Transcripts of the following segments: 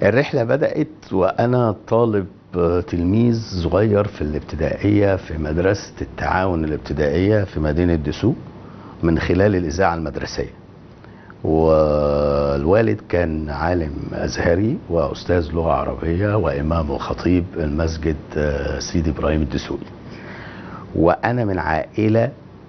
الرحلة بدأت وأنا طالب آه، تلميذ صغير في الابتدائية في مدرسة التعاون الابتدائية في مدينة دسوق من خلال الإذاعة المدرسية والوالد كان عالم أزهري وأستاذ لغة عربية وإمام وخطيب المسجد آه، سيدي إبراهيم الدسوقي وأنا من عائلة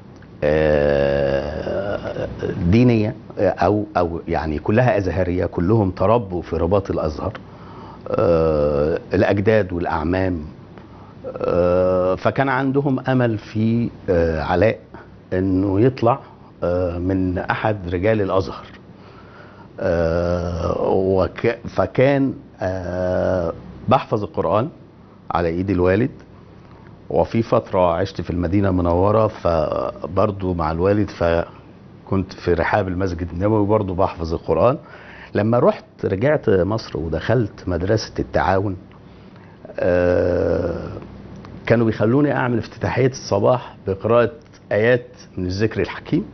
آه، دينية آه، أو أو يعني كلها أزهرية كلهم تربوا في رباط الأزهر آه، الأجداد والأعمام آه، فكان عندهم أمل في آه، علاء إنه يطلع آه، من أحد رجال الأزهر آه، وك فكان آه، بحفظ القرآن على إيد الوالد وفي فترة عشت في المدينة المنورة فبرضو مع الوالد فكنت في رحاب المسجد النبوي برضو بحفظ القرآن لما رحت رجعت مصر ودخلت مدرسة التعاون آه، كانوا بيخلوني أعمل افتتاحية الصباح بقراءة آيات من الذكر الحكيم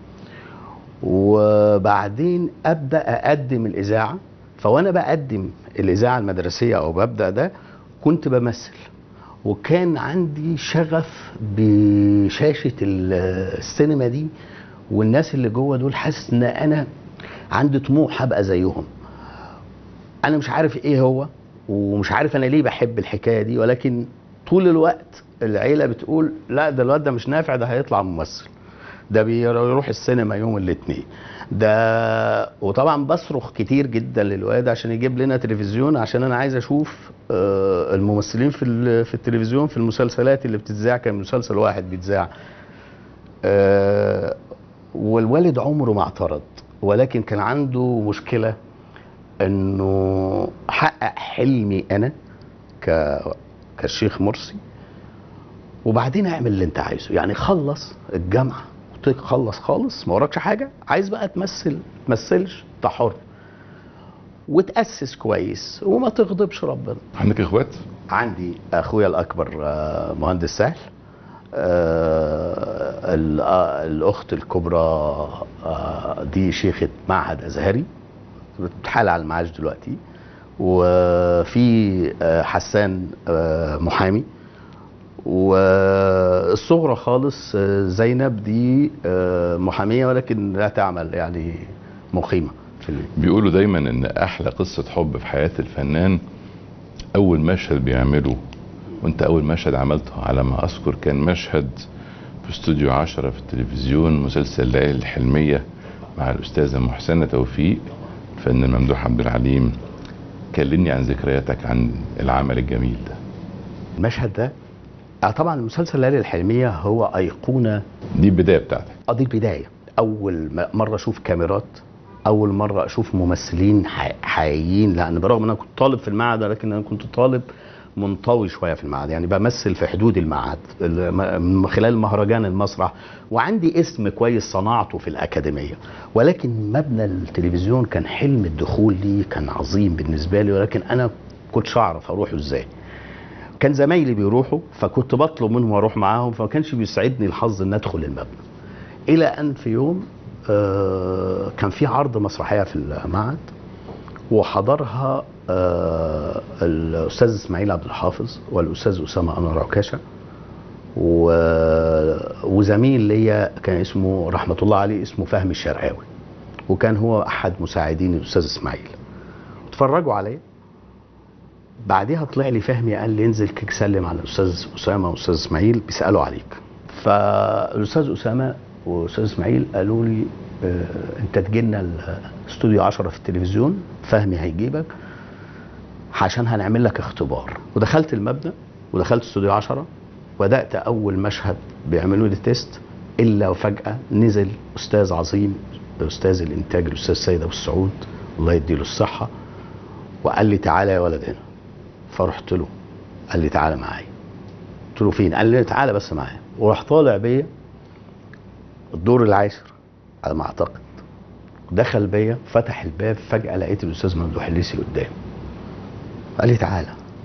وبعدين ابدا اقدم الاذاعه فوانا بقدم الاذاعه المدرسيه او ببدا ده كنت بمثل وكان عندي شغف بشاشه ال- السينما دي والناس اللي جوه دول حاسس ان انا عندي طموح ابقى زيهم انا مش عارف ايه هو ومش عارف انا ليه بحب الحكايه دي ولكن طول الوقت العيله بتقول لا ده الواد ده مش نافع ده هيطلع ممثل ده بيروح السينما يوم الاثنين ده وطبعا بصرخ كتير جدا للواد عشان يجيب لنا تلفزيون عشان انا عايز اشوف آه، الممثلين في ال- في التلفزيون في المسلسلات اللي بتتذاع كان مسلسل واحد بيتذاع آه، والوالد عمره ما اعترض ولكن كان عنده مشكله انه حقق حلمي انا ك كالشيخ مرسي وبعدين اعمل اللي انت عايزه يعني خلص الجامعه وتخلص خالص ما وراكش حاجه عايز بقى تمثل تمثلش انت حر وتاسس كويس وما تغضبش ربنا عندك اخوات عندي اخويا الاكبر آه، مهندس سهل آه، ال- آه، الاخت الكبرى آه، دي شيخه معهد ازهري بتحال على المعاش دلوقتي وفي آه، حسان آه، محامي والصغرى خالص آه، زينب دي آه، محاميه ولكن لا تعمل يعني مقيمه في البيت بيقولوا دايما ان احلى قصه حب في حياه الفنان اول مشهد بيعمله وانت اول مشهد عملته على ما اذكر كان مشهد في استوديو عشرة في التلفزيون مسلسل ليالي الحلميه مع الاستاذه محسنه توفيق الفنان ممدوح عبد العليم كلمني عن ذكرياتك عن العمل الجميل ده المشهد ده آه طبعا المسلسل ليالي الحلميه هو ايقونه دي البدايه بتاعتك اه دي البدايه اول م- مره اشوف كاميرات اول مره اشوف ممثلين ح- حقيقيين لان برغم ان انا كنت طالب في المعهد ولكن انا كنت طالب منطوي شويه في المعهد يعني بمثل في حدود المعهد ال- من خلال مهرجان المسرح وعندي اسم كويس صنعته في الاكاديميه ولكن مبنى التلفزيون كان حلم الدخول ليه كان عظيم بالنسبه لي ولكن انا كنتش اعرف اروحه ازاي كان زمايلي بيروحوا فكنت بطلب منهم اروح معاهم فما كانش بيسعدني الحظ ان ادخل المبنى الى ان في يوم آه، كان في عرض مسرحيه في المعهد وحضرها آه، الاستاذ اسماعيل عبد الحافظ والاستاذ اسامه انور عكاشه و... وزميل ليا كان اسمه رحمه الله عليه اسمه فهمي الشرقاوي وكان هو احد مساعدين الاستاذ اسماعيل اتفرجوا عليا بعديها طلع لي فهمي قال لي انزل كيك سلم على الاستاذ اسامه والاستاذ اسماعيل بيسالوا عليك فالاستاذ اسامه والاستاذ اسماعيل قالوا لي آه، انت تجي لنا الاستوديو 10 في التلفزيون فهمي هيجيبك عشان هنعمل لك اختبار ودخلت المبنى ودخلت استوديو 10 بدات اول مشهد بيعملوا لي تيست الا وفجاه نزل استاذ عظيم استاذ الانتاج الاستاذ سيد ابو السعود الله يديله الصحه وقال لي تعالى يا ولد هنا فرحت له قال لي تعالى معايا قلت له فين قال لي تعالى بس معايا وراح طالع بيا الدور العاشر على ما اعتقد دخل بيا فتح الباب فجاه لقيت الاستاذ ممدوح الليسي قدامي قال لي تعالى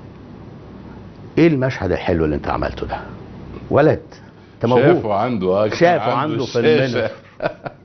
ايه المشهد الحلو اللي انت عملته ده ولد انت موهوب شافوا عنده اه كان شافوا عنده في الشاشة. المنف